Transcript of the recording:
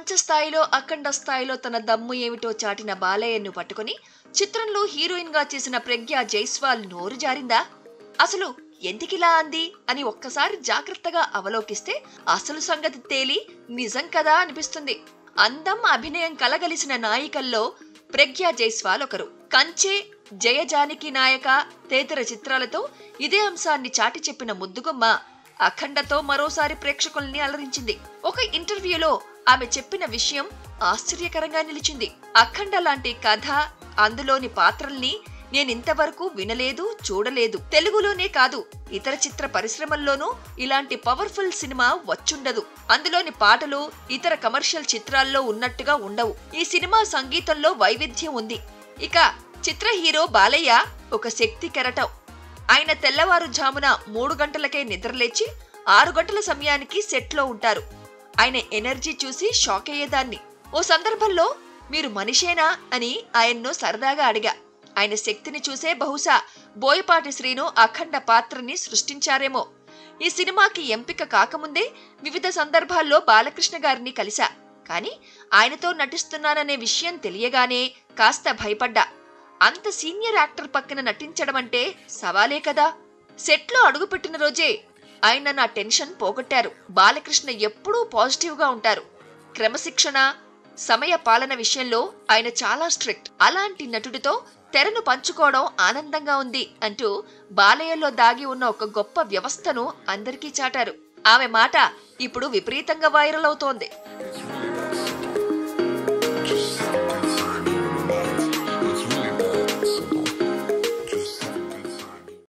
ప్రపంచ స్థాయిలో అఖండ స్థాయిలో తన దమ్ము ఏమిటో చాటిన బాలయ్యను పట్టుకుని చిత్రంలో హీరోయిన్ గా చేసిన ప్రజ్ఞ జైస్వాల్ నోరు జారిందా అసలు ఎందుకిలా అంది అని ఒక్కసారి జాగ్రత్తగా అవలోకిస్తే అసలు సంగతి తేలి నిజం కదా అనిపిస్తుంది అందం అభినయం కలగలిసిన నాయికల్లో ప్రజ్ఞ జైస్వాల్ ఒకరు కంచే జయజానకి నాయక తదితర చిత్రాలతో ఇదే అంశాన్ని చాటి చెప్పిన ముద్దుగుమ్మ అఖండతో మరోసారి ప్రేక్షకుల్ని అలరించింది ఒక ఇంటర్వ్యూలో ఆమె చెప్పిన విషయం ఆశ్చర్యకరంగా నిలిచింది అఖండ లాంటి కథ అందులోని పాత్రల్ని నేనింతవరకు వినలేదు చూడలేదు తెలుగులోనే కాదు ఇతర చిత్ర పరిశ్రమల్లోనూ ఇలాంటి పవర్ఫుల్ సినిమా వచ్చుండదు అందులోని పాటలు ఇతర కమర్షియల్ చిత్రాల్లో ఉన్నట్టుగా ఉండవు ఈ సినిమా సంగీతంలో వైవిధ్యం ఉంది ఇక చిత్ర హీరో బాలయ్య ఒక శక్తి కెరటం ఆయన తెల్లవారుజామున మూడు గంటలకే నిద్రలేచి ఆరు గంటల సమయానికి సెట్లో ఉంటారు ఆయన ఎనర్జీ చూసి షాక్ అయ్యేదాన్ని ఓ సందర్భంలో మీరు మనిషేనా అని ఆయన్ను సరదాగా అడిగా ఆయన శక్తిని చూసే బహుశా బోయపాటి శ్రీను అఖండ పాత్రని సృష్టించారేమో ఈ సినిమాకి ఎంపిక కాకముందే వివిధ సందర్భాల్లో బాలకృష్ణ గారిని కలిశా కానీ ఆయనతో నటిస్తున్నాననే విషయం తెలియగానే కాస్త భయపడ్డా అంత సీనియర్ యాక్టర్ పక్కన నటించడం అంటే సవాలే కదా సెట్లో అడుగుపెట్టిన రోజే ఆయన నా టెన్షన్ పోగొట్టారు బాలకృష్ణ ఎప్పుడూ పాజిటివ్ గా ఉంటారు క్రమశిక్షణ సమయ పాలన విషయంలో ఆయన చాలా స్ట్రిక్ట్ అలాంటి నటుడితో తెరను పంచుకోవడం ఆనందంగా ఉంది అంటూ బాలయ్యలో దాగి ఉన్న ఒక గొప్ప వ్యవస్థను అందరికీ చాటారు ఆమె మాట ఇప్పుడు విపరీతంగా వైరల్ అవుతోంది